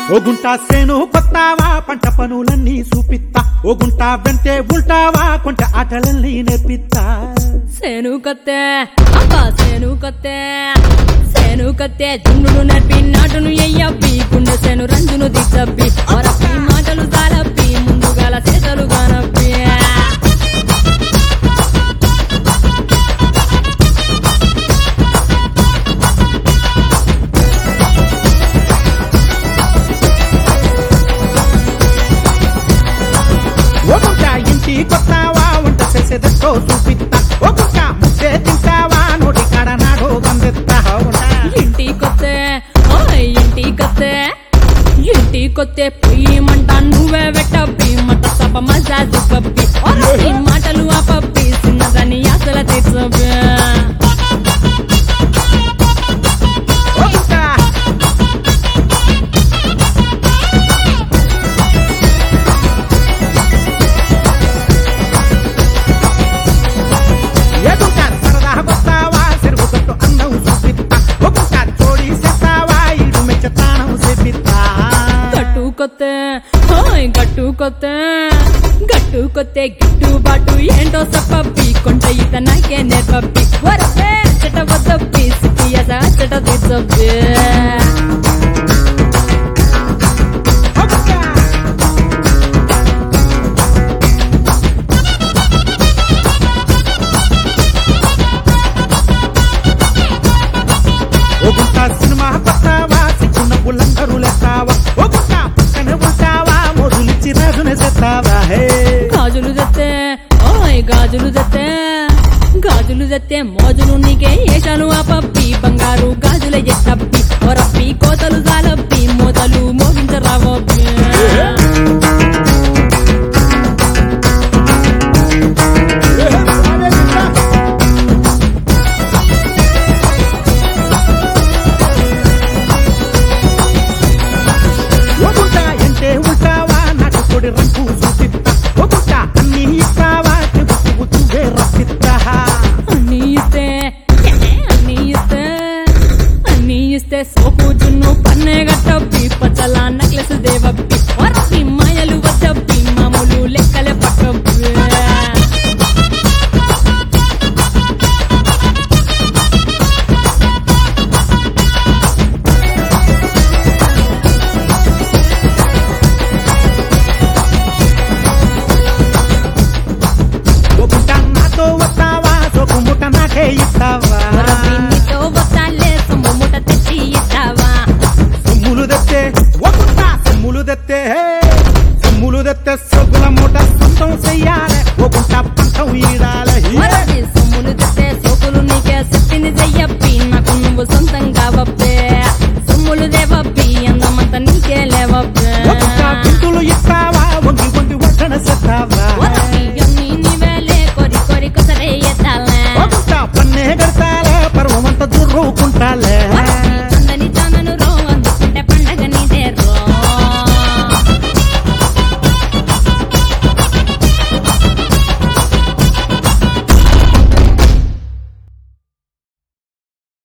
ఓ గుంట సేను కొత్తావా పంట పనులన్నీ చూపిత్తా ఓ గుంట వెంటే ఉల్టావా కొంట ఆటలన్నీ నేర్పిత్తా సేను కత్తే అబ్బా సేను కత్తే సేను కత్తే దున్నుడు నడిపి నాటును ఎయ్యప్పి గుండె సేను రంజును దిచ్చప్పి వరప్పి మాటలు జాలప్పి ముందుగాల చేతలు గానప్పి ఓ గుంట ఇంటి కొత్తావా వంట చేసేదెట్టో చూపిత్తా ఓ గుంట ముద్దే తింటావా నోటి కాడ నాడో గందెత్తా ఇంటి కొత్తే ఓయ్ ఇంటి కొత్తే ఇంటి కొత్తే పొయ్యి మంట నువ్వే వెట్టప్పి మంట సభ మజాజు పప్పి వరప్పి మాటలు ఆపప్పి చిన్నదాన్ని ఆశల తీర్చప్పి ఓ గుంట ఏ గుంట సరదా కొత్తావా చెరువు గట్టు అందం చూపిత్తా ఓ గుంట చోడి చేస్తావా ఇడు మెచ్చ తానం చేపిత్తా గట్టు కొత్తే హాయ్ గట్టు కొత్తే గట్టు కొత్తే గిట్టు బాటు ఏంటో సప్పప్పి కొంట ఈత నాకే నేర్పప్పి వరపే చెట వద్దప్పి సిపియస చెట తీర్చప్పి ఓ గుంట ఓ గుంట సినిమా కొత్తావా సిక్కున్న బుల్లందరూ లేస్తావా ఓ గుంట పక్కనే ఉంటావా మొదలిచ్చి రాజునే చేస్తావా హే గాజులు తెత్తే ఓయ్ గాజులు తెత్తే గాజులు తెత్తే మోజులు నీకే ఏషాలు ఆపప్పి బంగారు గాజుల ఎట్టప్పి వరప్పి కోతలు జాలప్పి మోతలు మోగించరావప్పి ఓ గుంట ఎంటే ఉంటావా నాకు కొడి రంగు చూపిస్తా ఓ గుంట అన్ని ఇస్తావా చెబుతూ తువే రప్పిస్తా అన్నీ ఇస్తే అన్నీ ఇస్తే అన్నీ ఇస్తే సోపు జున్ను పన్నే గట్టప్పి పచ్చల నక్లెస్ దేవప్పి వరప్పి మాయలు వచ్చప్పి మామూలు లెక్కలే పట్టప్పి ఓ గుంట నాతో వస్తావా సోకు ముట్ట నాకే ఇస్తావా వరప్పి నీతో వస్తాలే సొమ్ము ముట తెచ్చి ఇస్తావా సొమ్ములు తెస్తే ఓ గుంట సొమ్ములు తెస్తే హే